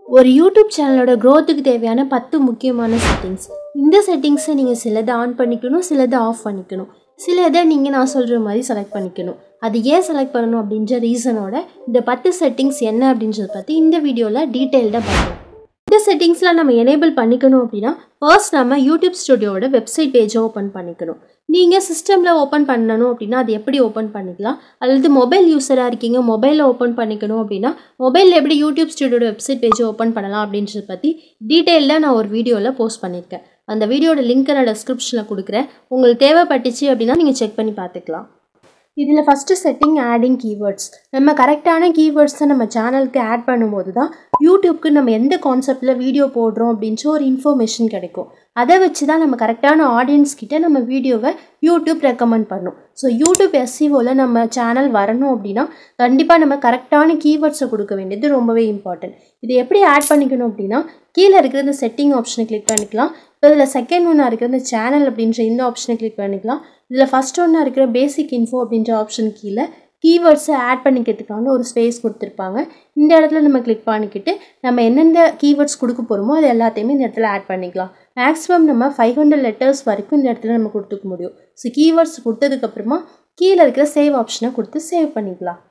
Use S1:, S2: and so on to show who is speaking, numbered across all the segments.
S1: ஒரு யூடியூப் சேனலோட க்ரோத்துக்கு தேவையான பத்து முக்கியமான செட்டிங்ஸ் இந்த செட்டிங்ஸை நீங்கள் சிலதை ஆன் பண்ணிக்கணும் சிலதை ஆஃப் பண்ணிக்கணும் சில இதை நீங்கள் நான் சொல்கிற மாதிரி செலக்ட் பண்ணிக்கணும் அது ஏன் செலக்ட் பண்ணணும் அப்படின்ற ரீசனோட இந்த பத்து செட்டிங்ஸ் என்ன அப்படின்றத பற்றி இந்த வீடியோவில் டீட்டெயில்டாக பார்க்கலாம் இந்த செட்டிங்ஸ்லாம் நம்ம எனேபிள் பண்ணிக்கணும் அப்படின்னா ஃபர்ஸ்ட் நம்ம யூடியூப் ஸ்டுடியோட வெப்சைட் பேஜை ஓப்பன் பண்ணிக்கணும் நீங்கள் சிஸ்டமில் ஓப்பன் பண்ணணும் அப்படின்னா அது எப்படி ஓப்பன் பண்ணிக்கலாம் அல்லது மொபைல் யூஸராக இருக்கீங்க மொபைலில் ஓப்பன் பண்ணிக்கணும் அப்படின்னா மொபைலில் எப்படி யூடியூப் ஸ்டுடியோட வெப்சைட் பேஜை ஓப்பன் பண்ணலாம் அப்படின்றத பற்றி டீட்டெயிலாக நான் ஒரு வீடியோவில் போஸ்ட் பண்ணியிருக்கேன் அந்த வீடியோட லிங்க்கை நான் டெஸ்கிரிப்ஷனில் கொடுக்குறேன் உங்களுக்கு தேவைப்பட்டுச்சு அப்படின்னா நீங்கள் செக் பண்ணி பார்த்துக்கலாம் இதில் ஃபஸ்ட்டு செட்டிங் ஆடிங் கீவேர்ட்ஸ் நம்ம கரெக்டான கீவேர்ட்ஸை நம்ம சேனலுக்கு ஆட் பண்ணும்போது தான் யூடியூப்க்கு நம்ம எந்த கான்செப்டில் வீடியோ போடுறோம் அப்படின்ற ஒரு இன்ஃபர்மேஷன் கிடைக்கும் அதை வச்சு தான் நம்ம கரெக்டான ஆடியன்ஸ் கிட்ட நம்ம வீடியோவை யூடியூப் ரெக்கமெண்ட் பண்ணும் ஸோ யூடியூப் எஸ்சிஓவில் நம்ம சேனல் வரணும் அப்படின்னா கண்டிப்பாக நம்ம கரெக்டான கீவேர்ட்ஸை கொடுக்க வேண்டியது ரொம்பவே இம்பார்ட்டன்ட் இது எப்படி ஆட் பண்ணிக்கணும் அப்படின்னா கீழே இருக்கிற இந்த செட்டிங் ஆப்ஷனை கிளிக் பண்ணிக்கலாம் இப்போ இதில் செகண்ட் ஒன்னாக இருக்கிற இந்த சேனல் அப்படின்ற இந்த ஆப்ஷனை கிளிக் பண்ணிக்கலாம் இதில் ஃபஸ்ட் ஒன்னாக இருக்கிற பேசிக் இன்ஃபோ அப்படின்ற ஆப்ஷன் கீழே கீவேர்ட்ஸை ஆட் பண்ணிக்கிறதுக்கான ஒரு ஸ்பேஸ் கொடுத்துருப்பாங்க இந்த இடத்துல நம்ம கிளிக் பண்ணிக்கிட்டு நம்ம எந்தெந்த கீவேர்ட்ஸ் கொடுக்க போகிறோமோ அது எல்லாத்தையுமே இந்த இடத்துல ஆட் பண்ணிக்கலாம் மேக்ஸிமம் நம்ம ஃபைவ் ஹண்ட்ரட் லெட்டர்ஸ் வரைக்கும் இந்த இடத்துல நம்ம கொடுத்துக்க முடியும் ஸோ கீவேர்ட்ஸ் கொடுத்ததுக்கப்புறமா கீழே இருக்கிற சேவ் ஆப்ஷனை கொடுத்து சேவ் பண்ணிக்கலாம்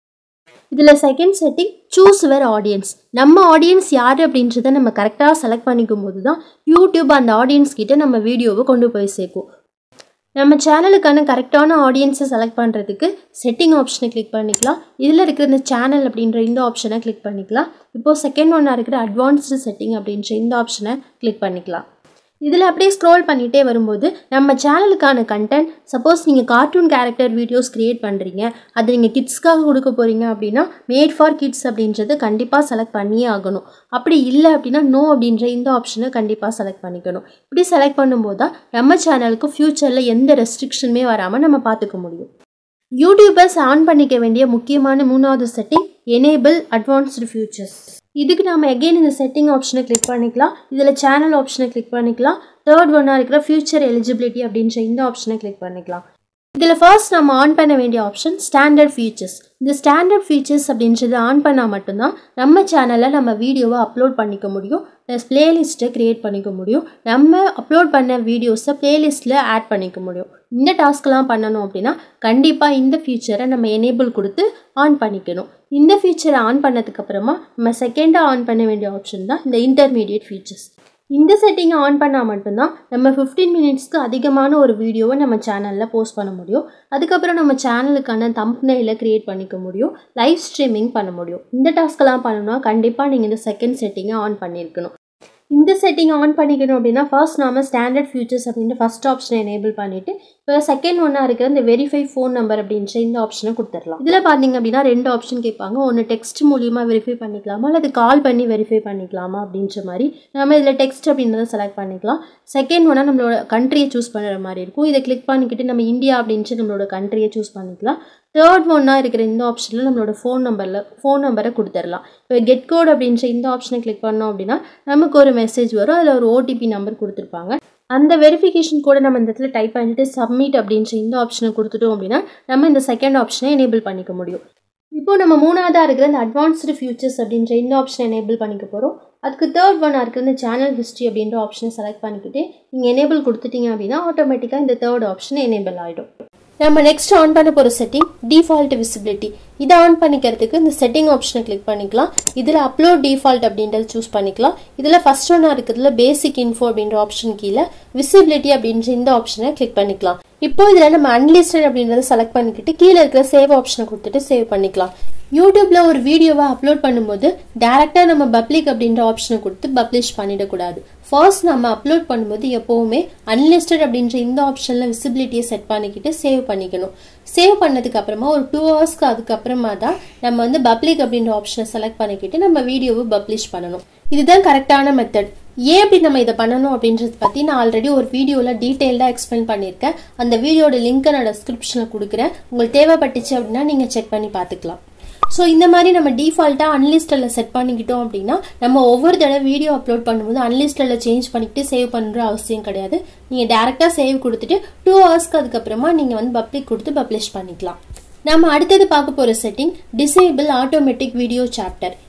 S1: இதில் second setting choose your audience நம்ம ஆடியன்ஸ் யார் அப்படின்றத நம்ம கரெக்டாக செலக்ட் பண்ணிக்கும் போது தான் யூடியூப் அந்த ஆடியன்ஸ் கிட்ட நம்ம வீடியோவை கொண்டு போய் சேர்க்கும் நம்ம சேனலுக்கான கரெக்டான ஆடியன்ஸை செலக்ட் பண்ணுறதுக்கு செட்டிங் ஆப்ஷனை கிளிக் பண்ணிக்கலாம் இதில் இருக்கிற இந்த சேனல் அப்படின்ற இந்த ஆப்ஷனை கிளிக் பண்ணிக்கலாம் இப்போது செகண்ட் ஒன்னாக இருக்கிற அட்வான்ஸ்டு செட்டிங் அப்படின்ற இந்த ஆப்ஷனை கிளிக் பண்ணிக்கலாம் இதில் அப்படியே ஸ்க்ரோல் பண்ணிகிட்டே வரும்போது நம்ம சேனலுக்கான கண்டென்ட் சப்போஸ் நீங்கள் கார்ட்டூன் கேரக்டர் வீடியோஸ் க்ரியேட் பண்ணுறீங்க அது நீங்கள் கிட்ஸ்க்காக கொடுக்க போகிறீங்க அப்படின்னா மேட் ஃபார் கிட்ஸ் அப்படின்றது கண்டிப்பாக செலக்ட் பண்ணியே ஆகணும் அப்படி இல்லை அப்படின்னா நோ அப்படின்ற இந்த ஆப்ஷனை கண்டிப்பாக செலக்ட் பண்ணிக்கணும் இப்படி செலக்ட் பண்ணும்போது தான் நம்ம சேனலுக்கு ஃப்யூச்சரில் எந்த ரெஸ்ட்ரிக்ஷனுமே வராமல் நம்ம பார்த்துக்க முடியும் யூடியூபர்ஸ் ஆன் பண்ணிக்க வேண்டிய முக்கியமான மூணாவது செட்டிங் எனேபிள் அட்வான்ஸ்டு ஃபியூச்சர்ஸ் இதுக்கு நம்ம எகெயின் இந்த செட்டிங் ஆப்ஷனை கிளிக் பண்ணிக்கலாம் இதில் சேனல் ஆப்ஷனை கிளிக் பண்ணிக்கலாம் தேர்ட் ஒன்னாக இருக்கிற ஃபியூச்சர் எலிஜிபிலிட்டி அப்படின்ற இந்த ஆப்ஷனை கிளிக் பண்ணிக்கலாம் இதில் ஃபர்ஸ்ட் நம்ம ஆன் பண்ண வேண்டிய ஆப்ஷன் ஸ்டாண்டர்ட் ஃபீச்சர்ஸ் இந்த ஸ்டாண்டர்ட் ஃபீச்சர்ஸ் அப்படின்றது ஆன் பண்ணால் மட்டும்தான் நம்ம சேனலில் நம்ம வீடியோவை அப்லோட் பண்ணிக்க முடியும் ப்ளஸ் பிளேலிஸ்ட்டை க்ரியேட் பண்ணிக்க முடியும் நம்ம அப்லோட் பண்ண வீடியோஸை பிளேலிஸ்ட்டில் ஆட் பண்ணிக்க முடியும் இந்த டாஸ்க்லாம் பண்ணணும் அப்படின்னா கண்டிப்பாக இந்த ஃபீச்சரை நம்ம எனேபிள் கொடுத்து ஆன் பண்ணிக்கணும் இந்த ஃபீச்சரை ஆன் பண்ணதுக்கப்புறமா நம்ம செகண்டாக ஆன் பண்ண வேண்டிய ஆப்ஷன் தான் இந்த இன்டர்மீடியட் ஃபீச்சர்ஸ் இந்த செட்டிங்கை ஆன் பண்ணால் மட்டும்தான் நம்ம ஃபிஃப்டீன் மினிட்ஸ்க்கு அதிகமான ஒரு வீடியோவை நம்ம சேனலில் போஸ்ட் பண்ண முடியும் அதுக்கப்புறம் நம்ம சேனலுக்கான தம்ப்னையில் க்ரியேட் பண்ணிக்க முடியும் லைவ் ஸ்ட்ரீமிங் பண்ண முடியும் இந்த டாஸ்க்கெல்லாம் பண்ணணும்னா கண்டிப்பாக நீங்கள் இந்த செகண்ட் செட்டிங்கை ஆன் பண்ணியிருக்கணும் இந்த செட்டிங் ஆன் பண்ணிக்கணும் அப்படின்னா ஃபர்ஸ்ட் நாம ஸ்டாண்டர்ட் ஃபியூச்சர்ஸ் அப்படின்ற ஃபஸ்ட் ஆப்ஷனை எனேபிள் பண்ணிவிட்டு இப்போ செகண்ட் ஒன்னாக இருக்கிற இந்த வெரிஃபை ஃபோன் நம்பர் அப்படின்ற இந்த ஆப்ஷனை கொடுத்துடலாம் இதில் பார்த்தீங்க அப்படின்னா ரெண்டு ஆப்ஷன் கேட்பாங்க ஒன்று டெக்ஸ்ட் மூலியமாக வெரிஃபை பண்ணிக்கலாமா அல்லது கால் பண்ணி வெரிஃபை பண்ணிக்கலாமா அப்படின்ற மாதிரி நம்ம இதில் டெக்ஸ்ட் அப்படின்றத செலக்ட் பண்ணிக்கலாம் செகண்ட் ஒன்னாக நம்மளோட கண்ட்ரியை சூஸ் பண்ணுற மாதிரி இருக்கும் இதை கிளிக் பண்ணிக்கிட்டு நம்ம இந்தியா அப்படின்ட்டு நம்மளோட கண்ட்ரியை சூஸ் பண்ணிக்கலாம் தேர்ட் ஒன்னாக இருக்கிற இந்த ஆப்ஷனில் நம்மளோட ஃபோன் நம்பரில் ஃபோன் நம்பரை கொடுத்துடலாம் இப்போ கெட் கோட் அப்படின்ற இந்த ஆப்ஷனை கிளிக் பண்ணோம் அப்படின்னா நமக்கு ஒரு மெசேஜ் வரும் அதில் ஒரு ஓடிபி நம்பர் கொடுத்துருப்பாங்க அந்த வெரிஃபிகேஷன் கூட நம்ம இந்த இடத்துல டைப் பண்ணிட்டு சப்மிட் அப்படின்ற இந்த ஆப்ஷனை கொடுத்துட்டோம் அப்படின்னா நம்ம இந்த செகண்ட் ஆப்ஷனை எனேபிள் பண்ணிக்க முடியும் இப்போது நம்ம மூணாவதாக இருக்கிற இந்த அட்வான்ஸ்டு ஃபியூச்சர்ஸ் அப்படின்ற இந்த ஆப்ஷனை எனேபிள் பண்ணிக்க போகிறோம் அதுக்கு தேர்ட் ஒன்னாக இருக்கிற இந்த சேனல் ஹிஸ்ட்ரி அப்படின்ற ஆப்ஷனை செலக்ட் பண்ணிக்கிட்டு நீங்கள் எனேபிள் கொடுத்துட்டீங்க அப்படின்னா ஆட்டோமேட்டிக்காக இந்த தேர்ட் ஆப்ஷன் எனேபிள் ஆகிடும் நம்ம நெக்ஸ்ட் ஆன் பண்ண போகிற செட்டிங் டிஃபால்ட் விசிபிலிட்டி இதை ஆன் பண்ணிக்கிறதுக்கு இந்த செட்டிங் ஆப்ஷனை கிளிக் பண்ணிக்கலாம் இதில் அப்லோட் டிஃபால்ட் அப்படின்றத சூஸ் பண்ணிக்கலாம் இதில் ஃபர்ஸ்ட் ஒன்னாக இருக்கிறதுல பேசிக் இன்ஃபோ அப்படின்ற ஆப்ஷன் கீழே விசிபிலிட்டி அப்படின்ற இந்த ஆப்ஷனை கிளிக் பண்ணிக்கலாம் இப்போ இதில் நம்ம அன்லிஸ்டட் அப்படின்றத செலக்ட் பண்ணிக்கிட்டு கீழே இருக்கிற சேவ் ஆப்ஷனை கொடுத்துட்டு சேவ் பண்ணிக்கலாம் யூடியூப்ல ஒரு வீடியோவை அப்லோட் பண்ணும்போது டேரெக்டாக நம்ம பப்ளிக் அப்படின்ற ஆப்ஷனை கொடுத்து பப்ளிஷ் பண்ணிடக்கூடாது ஃபர்ஸ்ட் நம்ம அப்லோட் பண்ணும்போது எப்போவுமே அன்லிஸ்டட் அப்படின்ற இந்த ஆப்ஷனில் விசிபிலிட்டியை செட் பண்ணிக்கிட்டு சேவ் பண்ணிக்கணும் சேவ் பண்ணதுக்கு அப்புறமா ஒரு டூ ஹவர்ஸ்க்கு அதுக்கப்புறமா தான் நம்ம வந்து பப்ளிக் அப்படின்ற ஆப்ஷனை செலக்ட் பண்ணிக்கிட்டு நம்ம வீடியோவை பப்ளிஷ் பண்ணணும் இதுதான் கரெக்டான மெத்தட் ஏன் அப்படி நம்ம இதை பண்ணணும் அப்படின்றத பற்றி நான் ஆல்ரெடி ஒரு வீடியோவில் டீட்டெயில்டாக எக்ஸ்பிளைன் பண்ணியிருக்கேன் அந்த வீடியோட லிங்க்கை நான் டிஸ்கிரிப்ஷனில் கொடுக்குறேன் உங்களுக்கு தேவைப்பட்டுச்சு அப்படின்னா நீங்கள் செக் பண்ணி பார்த்துக்கலாம் ஸோ இந்த மாதிரி நம்ம டிஃபால்ட்டாக அன்லிஸ்டில் செட் பண்ணிக்கிட்டோம் அப்படின்னா நம்ம ஒவ்வொரு தடவை வீடியோ அப்லோட் பண்ணும்போது அன்லிஸ்டில் சேஞ்ச் பண்ணிக்கிட்டு சேவ் பண்ணுற அவசியம் கிடையாது நீங்கள் டேரெக்டாக சேவ் கொடுத்துட்டு டூ ஹவர்ஸ்க்கு அதுக்கப்புறமா நீங்கள் வந்து பப்ளிக் கொடுத்து பப்ளிஷ் பண்ணிக்கலாம் நம்ம அடுத்தது பார்க்க போகிற setting disable automatic video chapter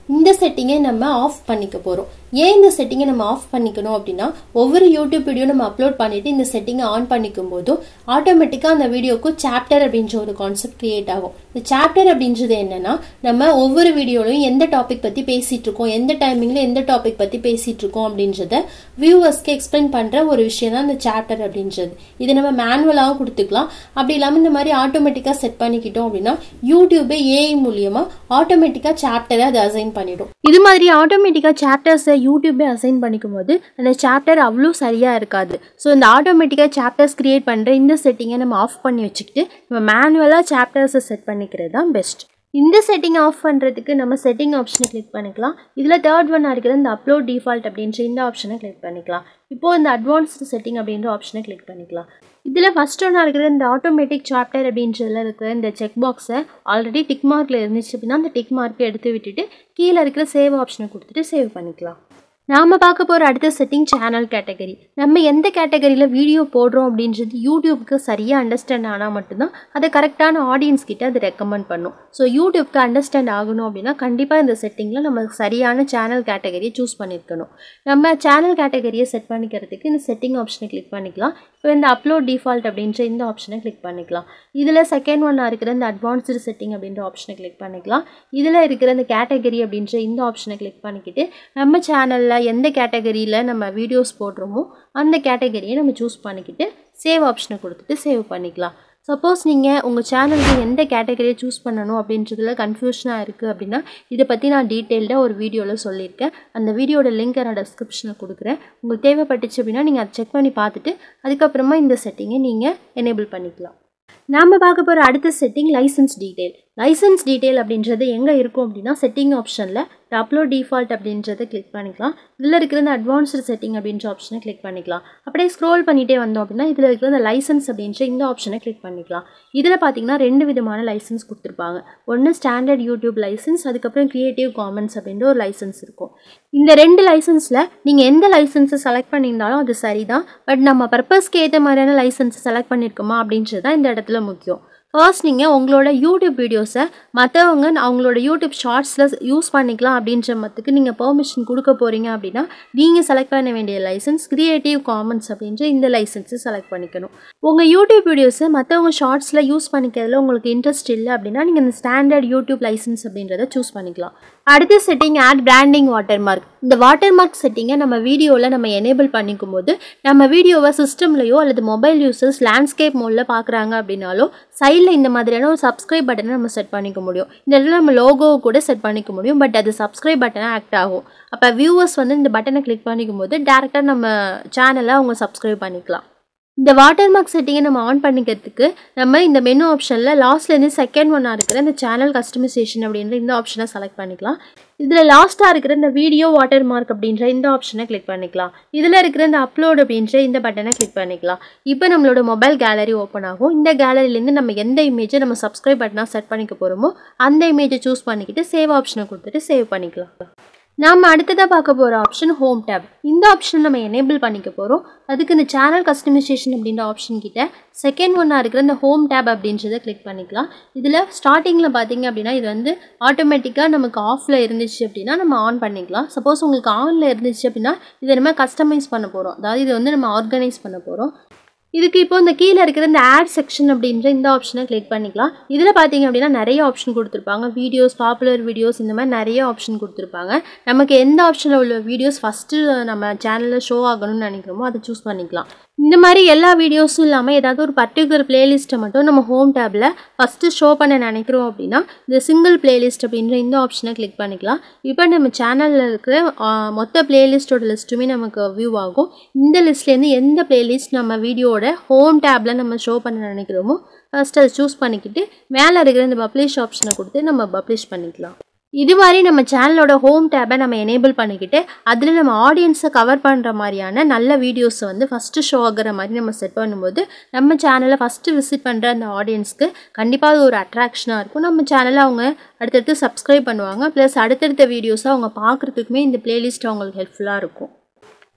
S1: இந்த செட்டிங்கை நம்ம ஆஃப் பண்ணிக்க போகிறோம் ஏன் இந்த செட்டிங்கை நம்ம ஆஃப் பண்ணிக்கணும் அப்படின்னா ஒவ்வொரு யூடியூப் வீடியோ நம்ம அப்லோட் பண்ணிட்டு இந்த செட்டிங்கை ஆன் பண்ணிக்கும் போதும் ஆட்டோமேட்டிக்காக அந்த வீடியோக்கு சாப்டர் அப்படின்ற ஒரு கான்செப்ட் கிரியேட் ஆகும் இந்த சாப்டர் அப்படின்றது என்னன்னா நம்ம ஒவ்வொரு வீடியோலையும் எந்த டாபிக் பற்றி பேசிட்டு இருக்கோம் எந்த டைமிங்ல எந்த டாபிக் பற்றி பேசிட்டு இருக்கோம் அப்படின்றத வியூவர்ஸ்க்கு எக்ஸ்பிளைன் பண்ணுற ஒரு விஷயம் தான் இந்த சாப்டர் அப்படின்றது இது நம்ம மேனுவலாகவும் கொடுத்துக்கலாம் அப்படி இல்லாமல் இந்த மாதிரி ஆட்டோமேட்டிக்காக செட் பண்ணிக்கிட்டோம் அப்படின்னா யூடியூபே ஏஐ மூலியமா ஆட்டோமேட்டிக்காக சாப்டரை அது அசைன் பண்ணிடும் இது மாதிரி ஆட்டோமேட்டிக்காக சாப்டர்ஸை யூடியூபே அசைன் பண்ணிக்கும் போது அந்த சாப்டர் அவ்வளோ சரியாக இருக்காது ஸோ இந்த ஆட்டோமேட்டிக்காக சாப்டர்ஸ் கிரியேட் பண்ணுற இந்த செட்டிங்கை நம்ம ஆஃப் பண்ணி வச்சுக்கிட்டு நம்ம மேனுவலாக சாப்டர்ஸை செட் பண்ணிக்கிறது தான் பெஸ்ட் இந்த செட்டிங் ஆஃப் பண்ணுறதுக்கு நம்ம செட்டிங் ஆப்ஷனை கிளிக் பண்ணிக்கலாம் இதில் தேர்ட் ஒன்னாக இருக்கிற இந்த அப்லோட் டிஃபால்ட் அப்படின்ற இந்த ஆப்ஷனை கிளிக் பண்ணிக்கலாம் இப்போது இந்த அட்வான்ஸ்டு செட்டிங் அப்படின்ற ஆப்ஷனை கிளிக் பண்ணிக்கலாம் இதில் ஃபஸ்ட் ஒன்றா இருக்கிற இந்த ஆட்டோமேட்டிக் சாப்டர் அப்படின்றதுல இருக்கிற இந்த செக் பாக்ஸை ஆல்ரெடி டிக் மார்க்கில் இருந்துச்சு அப்படின்னா அந்த டிக் மார்க்கை எடுத்து விட்டுட்டு கீழே இருக்கிற சேவ் ஆப்ஷனை கொடுத்துட்டு சேவ் பண்ணிக்கலாம் நாம் பார்க்க போகிற அடுத்த செட்டிங் சேனல் கேட்டகரி நம்ம எந்த கேட்டகரியில் வீடியோ போடுறோம் அப்படின்றது யூடியூப்க்கு சரியாக அண்டர்ஸ்டாண்ட் ஆனால் மட்டும்தான் அதை கரெக்டான ஆடியன்ஸ் கிட்ட அது ரெக்கமெண்ட் பண்ணும் ஸோ யூடியூப்க்கு அண்டர்ஸ்டாண்ட் ஆகணும் அப்படின்னா கண்டிப்பாக இந்த செட்டிங்கில் நம்ம சரியான சேனல் கேட்டகரியை சூஸ் பண்ணியிருக்கணும் நம்ம சேனல் கேட்டகரியை செட் பண்ணிக்கிறதுக்கு இந்த செட்டிங் ஆப்ஷனை கிளிக் பண்ணிக்கலாம் இப்போ இந்த அப்லோட் டிஃபால்ட் அப்படின்ற இந்த ஆப்ஷனை கிளிக் பண்ணிக்கலாம் இதில் செகண்ட் ஒன்னாக இருக்கிற இந்த அட்வான்ஸ்டு செட்டிங் அப்படின்ற ஆப்ஷனை கிளிக் பண்ணிக்கலாம் இதில் இருக்கிற இந்த கேட்டகரி அப்படின்ற இந்த ஆப்ஷனை கிளிக் பண்ணிக்கிட்டு நம்ம சேனலில் எந்த கேட்டகரியில் நம்ம வீடியோஸ் போடுறோமோ அந்த கேட்டகரியை நம்ம சூஸ் பண்ணிக்கிட்டு சேவ் ஆப்ஷனை கொடுத்துட்டு சேவ் பண்ணிக்கலாம் சப்போஸ் நீங்கள் உங்கள் சேனலுக்கு எந்த கேட்டகரியை சூஸ் பண்ணணும் அப்படின்றதுல கன்ஃபியூஷனாக இருக்குது அப்படின்னா இதை பற்றி நான் டீட்டெயில்டாக ஒரு வீடியோவில் சொல்லியிருக்கேன் அந்த வீடியோட லிங்க்கை நான் டெஸ்கிரிப்ஷனில் கொடுக்குறேன் உங்களுக்கு தேவைப்பட்டுச்சு அப்படின்னா நீங்கள் அதை செக் பண்ணி பார்த்துட்டு அதுக்கப்புறமா இந்த செட்டிங்கை நீங்கள் எனேபிள் பண்ணிக்கலாம் நாம் பார்க்க போகிற அடுத்த setting license detail license detail அப்படின்றது எங்கே இருக்கும் அப்படின்னா செட்டிங் ஆப்ஷனில் அப்லோட் டிஃபால்ட் அப்படின்றத கிளிக் பண்ணிக்கலாம் இதில் இருக்கிற இந்த அட்வான்ஸ்டு செட்டிங் அப்படின்ற ஆப்ஷனை கிளிக் பண்ணிக்கலாம் அப்படியே ஸ்க்ரோல் பண்ணிகிட்டே வந்தோம் அப்படின்னா இதில் இருக்கிற இந்த லைசன்ஸ் அப்படின்ற இந்த ஆப்ஷனை கிளிக் பண்ணிக்கலாம் இதில் பார்த்தீங்கன்னா ரெண்டு விதமான லைசன்ஸ் கொடுத்துருப்பாங்க ஒன்று ஸ்டாண்டர்ட் யூடியூப் லைசன்ஸ் அதுக்கப்புறம் க்ரியேட்டிவ் காமன்ஸ் அப்படின்ற ஒரு லைசன்ஸ் இருக்கும் இந்த ரெண்டு லைசன்ஸில் நீங்கள் எந்த லைசன்ஸை செலக்ட் பண்ணியிருந்தாலும் அது சரிதான் பட் நம்ம பர்பஸ்க்கு ஏற்ற மாதிரியான லைசன்ஸை செலக்ட் பண்ணியிருக்கோமா அப்படின்றது தான் இந்த இடத்துல முக்கியம் ஃபர்ஸ்ட் நீங்கள் உங்களோட யூடியூப் வீடியோஸை மற்றவங்க அவங்களோட யூடியூப் ஷார்ட்ஸில் யூஸ் பண்ணிக்கலாம் அப்படின்ற மத்துக்கு நீங்கள் பெர்மிஷன் கொடுக்க போகிறீங்க அப்படின்னா நீங்கள் செலக்ட் பண்ண வேண்டிய லைசன்ஸ் க்ரியேட்டிவ் காமன்ஸ் அப்படின்ற இந்த லைசன்ஸை செலக்ட் பண்ணிக்கணும் உங்கள் யூடியூப் வீடியோஸை மற்றவங்க ஷார்ட்ஸில் யூஸ் பண்ணிக்கிறதுல உங்களுக்கு இன்ட்ரெஸ்ட் இல்லை அப்படின்னா நீங்கள் இந்த ஸ்டாண்டர்ட் யூடியூப் லைசன்ஸ் அப்படின்றத சூஸ் பண்ணிக்கலாம் அடுத்த setting ad branding watermark இந்த வாட்டர் மார்க் செட்டிங்கை நம்ம வீடியோவில் நம்ம எனேபிள் பண்ணிக்கும் போது நம்ம வீடியோவை சிஸ்டம்லையோ அல்லது மொபைல் யூசர்ஸ் லேண்ட்ஸ்கேப் மோடில் பார்க்குறாங்க அப்படின்னாலோ சைடில் இந்த மாதிரியான ஒரு சப்ஸ்கிரைப் பட்டனை நம்ம செட் பண்ணிக்க முடியும் இந்த இடத்துல நம்ம லோகோவை கூட செட் பண்ணிக்க முடியும் பட் அது சப்ஸ்கிரைப் பட்டனாக ஆக்ட் ஆகும் அப்போ வியூவர்ஸ் வந்து இந்த பட்டனை கிளிக் பண்ணிக்கும் போது டேரெக்டாக நம்ம சேனலை அவங்க சப்ஸ்கிரைப் பண்ணிக்கலாம் இந்த வாட்டர் மார்க் செட்டிங்கை நம்ம ஆன் பண்ணிக்கிறதுக்கு நம்ம இந்த மெனு ஆப்ஷனில் லாஸ்ட்லேருந்து செகண்ட் ஒன்னாக இருக்கிற இந்த சேனல் கஸ்டமைசேஷன் அப்படின்ற இந்த ஆப்ஷனை செலக்ட் பண்ணிக்கலாம் இதில் லாஸ்ட்டாக இருக்கிற இந்த வீடியோ வாட்டர் மார்க் அப்படின்ற இந்த ஆப்ஷனை கிளிக் பண்ணிக்கலாம் இதில் இருக்கிற இந்த அப்லோட் அப்படின்ற இந்த பட்டனை கிளிக் பண்ணிக்கலாம் இப்போ நம்மளோட மொபைல் கேலரி ஓப்பன் ஆகும் இந்த கேலரிலேருந்து நம்ம எந்த இமேஜை நம்ம சப்ஸ்கிரைப் பட்டனாக செட் பண்ணிக்க போகிறோமோ அந்த இமேஜை சூஸ் பண்ணிக்கிட்டு சேவ் ஆப்ஷனை கொடுத்துட்டு சேவ் பண்ணிக்கலாம் நாம் அடுத்ததாக பார்க்க போகிற ஆப்ஷன் ஹோம் டேப் இந்த ஆப்ஷன் நம்ம எனேபிள் பண்ணிக்க போகிறோம் அதுக்கு இந்த சேனல் கஸ்டமைசேஷன் அப்படின்ற ஆப்ஷன் கிட்ட செகண்ட் ஒன்னாக இருக்கிற இந்த ஹோம் டேப் அப்படின்றத கிளிக் பண்ணிக்கலாம் இதில் ஸ்டார்டிங்கில் பார்த்தீங்க அப்படின்னா இது வந்து ஆட்டோமேட்டிக்காக நமக்கு ஆஃபில் இருந்துச்சு அப்படின்னா நம்ம ஆன் பண்ணிக்கலாம் சப்போஸ் உங்களுக்கு ஆனில் இருந்துச்சு அப்படின்னா இதை நம்ம கஸ்டமைஸ் பண்ண போகிறோம் அதாவது இதை வந்து நம்ம ஆர்கனைஸ் பண்ண போகிறோம் இதுக்கு இப்போ இந்த கீழே இருக்கிற இந்த ஆட் செக்ஷன் அப்படின்ற இந்த ஆப்ஷனை கிளிக் பண்ணிக்கலாம் இதில் பார்த்தீங்க அப்படின்னா நிறைய ஆப்ஷன் கொடுத்துருப்பாங்க வீடியோஸ் பாப்புலர் வீடியோஸ் இந்த மாதிரி நிறைய ஆப்ஷன் கொடுத்துருப்பாங்க நமக்கு எந்த ஆப்ஷனில் உள்ள வீடியோஸ் ஃபஸ்ட்டு நம்ம சேனலில் ஷோ ஆகணும்னு நினைக்கிறோமோ அதை சூஸ் பண்ணிக்கலாம் இந்த மாதிரி எல்லா வீடியோஸும் இல்லாமல் ஏதாவது ஒரு பர்டிகுலர் பிளேலிஸ்ட்டை மட்டும் நம்ம ஹோம் டேப்பில் ஃபஸ்ட்டு ஷோ பண்ண நினைக்கிறோம் அப்படின்னா இந்த சிங்கிள் பிளேலிஸ்ட் அப்படின்ற இந்த ஆப்ஷனை கிளிக் பண்ணிக்கலாம் இப்போ நம்ம சேனலில் இருக்கிற ஆ, மொத்த பிளேலிஸ்ட்டோட லிஸ்ட்டுமே நமக்கு வியூ ஆகும் இந்த லிஸ்ட்லேருந்து எந்த பிளேலிஸ்ட் நம்ம வீடியோட ஹோம் டேப்பில் நம்ம ஷோ பண்ண நினைக்கிறோமோ ஃபஸ்ட்டு அதை சூஸ் பண்ணிக்கிட்டு மேலே இருக்கிற இந்த பப்ளிஷ் ஆப்ஷனை கொடுத்து நம்ம பப்ளிஷ் பண்ணிக்கலாம் இது மாதிரி நம்ம சேனலோட ஹோம் டேப்பை நம்ம எனேபிள் பண்ணிக்கிட்டு அதில் நம்ம ஆடியன்ஸை கவர் பண்ணுற மாதிரியான நல்ல வீடியோஸை வந்து ஃபஸ்ட்டு ஷோ ஆகுற மாதிரி நம்ம செட் பண்ணும்போது நம்ம சேனலை ஃபஸ்ட்டு விசிட் பண்ணுற அந்த ஆடியன்ஸ்க்கு கண்டிப்பாக அது ஒரு அட்ராக்ஷனாக இருக்கும் நம்ம சேனலை அவங்க அடுத்தடுத்து சப்ஸ்கிரைப் பண்ணுவாங்க ப்ளஸ் அடுத்தடுத்த வீடியோஸை அவங்க பார்க்குறதுக்குமே இந்த பிளேலிஸ்ட் அவங்களுக்கு ஹெல்ப்ஃபுல்லாக இருக்கும்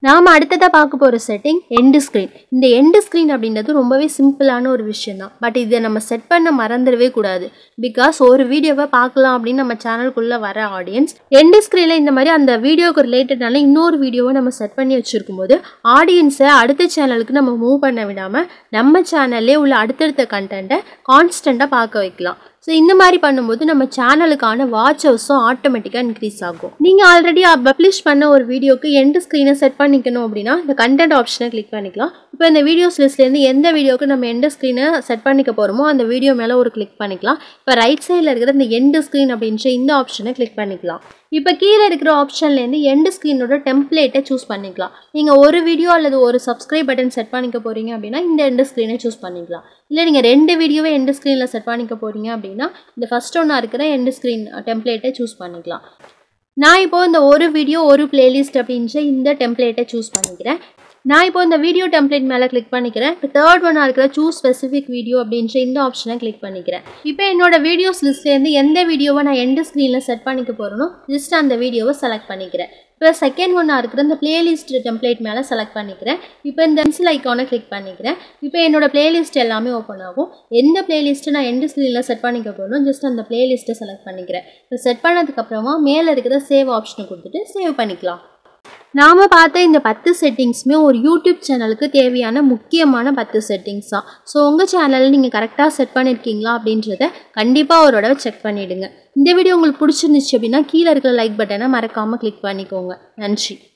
S1: நாம் அடுத்ததாக பார்க்க போகிற செட்டிங் எண்டு ஸ்க்ரீன் இந்த எண்டு ஸ்க்ரீன் அப்படின்றது ரொம்பவே சிம்பிளான ஒரு விஷயம் தான் பட் இதை நம்ம செட் பண்ண மறந்துடவே கூடாது பிகாஸ் ஒரு வீடியோவை பார்க்கலாம் அப்படின்னு நம்ம சேனலுக்குள்ளே வர ஆடியன்ஸ் எண்டு ஸ்க்ரீனில் இந்த மாதிரி அந்த வீடியோக்கு ரிலேட்டடான இன்னொரு வீடியோவை நம்ம செட் பண்ணி வச்சுருக்கும் போது ஆடியன்ஸை அடுத்த சேனலுக்கு நம்ம மூவ் பண்ண விடாமல் நம்ம சேனல்லே உள்ள அடுத்தடுத்த கண்டென்ட்டை கான்ஸ்டண்ட்டாக பார்க்க வைக்கலாம் ஸோ இந்த மாதிரி பண்ணும்போது நம்ம சேனலுக்கான வாட்ச் ஹவர்ஸும் ஆட்டோமேட்டிக்காக இன்க்ரீஸ் ஆகும் நீங்கள் ஆல்ரெடி பப்ளிஷ் பண்ண ஒரு வீடியோக்கு எண்டு ஸ்க்ரீனை செட் பண்ணிக்கணும் அப்படின்னா இந்த கண்டென்ட் ஆப்ஷனை கிளிக் பண்ணிக்கலாம் இப்போ இந்த வீடியோஸ் லிஸ்ட்லேருந்து எந்த வீடியோக்கு நம்ம எண்டு ஸ்க்ரீனை செட் பண்ணிக்க போகிறோமோ அந்த வீடியோ மேலே ஒரு கிளிக் பண்ணிக்கலாம் இப்போ ரைட் சைடில் இருக்கிற இந்த எண்டு ஸ்க்ரீன் அப்படின்ற இந்த ஆப்ஷனை கிளிக் பண்ணிக்கலாம் இப்போ கீழே இருக்கிற ஆப்ஷன்லேருந்து எண்டு ஸ்க்ரீனோட டெம்ப்ளேட்டை சூஸ் பண்ணிக்கலாம் நீங்கள் ஒரு வீடியோ அல்லது ஒரு சப்ஸ்கிரைப் பட்டன் செட் பண்ணிக்க போகிறீங்க அப்படின்னா இந்த எண்டு ஸ்க்ரீனை சூஸ் பண்ணிக்கலாம் இல்லை நீங்கள் ரெண்டு வீடியோவை எண்டு ஸ்க்ரீனில் செட் பண்ணிக்க போகிறீங்க அப்படின்னா இந்த ஃபஸ்ட் ஒன்றா இருக்கிற எண்டு ஸ்க்ரீன் டெம்ப்ளேட்டை சூஸ் பண்ணிக்கலாம் நான் இப்போது இந்த ஒரு வீடியோ ஒரு பிளேலிஸ்ட் அப்படின்ற இந்த டெம்ப்ளேட்டை சூஸ் பண்ணிக்கிறேன் நான் இப்போ இந்த வீடியோ டெம்ப்ளேட் மேலே கிளிக் பண்ணிக்கிறேன் இப்போ தேர்ட் ஒன்னாக இருக்கிற சூஸ் ஸ்பெசிஃபிக் வீடியோ அப்படின்ற இந்த ஆப்ஷனை கிளிக் பண்ணிக்கிறேன் இப்போ என்னோட வீடியோஸ் லிஸ்ட்லேருந்து எந்த வீடியோவை நான் எண்டு ஸ்க்ரீனில் செட் பண்ணிக்க போகிறேனோ ஜஸ்ட் அந்த வீடியோவை செலக்ட் பண்ணிக்கிறேன் இப்போ செகண்ட் ஒன்னாக இருக்கிற இந்த பிளேலிஸ்ட் டெம்ப்ளேட் மேலே செலக்ட் பண்ணிக்கிறேன் இப்போ இந்த பென்சில் ஐக்கானை கிளிக் பண்ணிக்கிறேன் இப்போ என்னோட பிளேலிஸ்ட் எல்லாமே ஓப்பன் ஆகும் எந்த பிளேலிஸ்ட்டு நான் எண்டு ஸ்க்ரீனில் செட் பண்ணிக்க போகணும் ஜஸ்ட் அந்த பிளேலிஸ்ட்டை செலக்ட் பண்ணிக்கிறேன் இப்போ செட் பண்ணதுக்கப்புறமா மேலே இருக்கிற சேவ் ஆப்ஷனை கொடுத்துட்டு சேவ் பண்ணிக்கலாம் நாம் பார்த்த இந்த பத்து செட்டிங்ஸுமே ஒரு யூடியூப் சேனலுக்கு தேவையான முக்கியமான பத்து செட்டிங்ஸ் தான் ஸோ உங்கள் சேனலில் நீங்கள் கரெக்டாக செட் பண்ணியிருக்கீங்களா அப்படின்றத கண்டிப்பாக ஒரு தடவை செக் பண்ணிவிடுங்க இந்த வீடியோ உங்களுக்கு பிடிச்சிருந்துச்சு அப்படின்னா கீழே இருக்கிற லைக் பட்டனை மறக்காமல் கிளிக் பண்ணிக்கோங்க நன்றி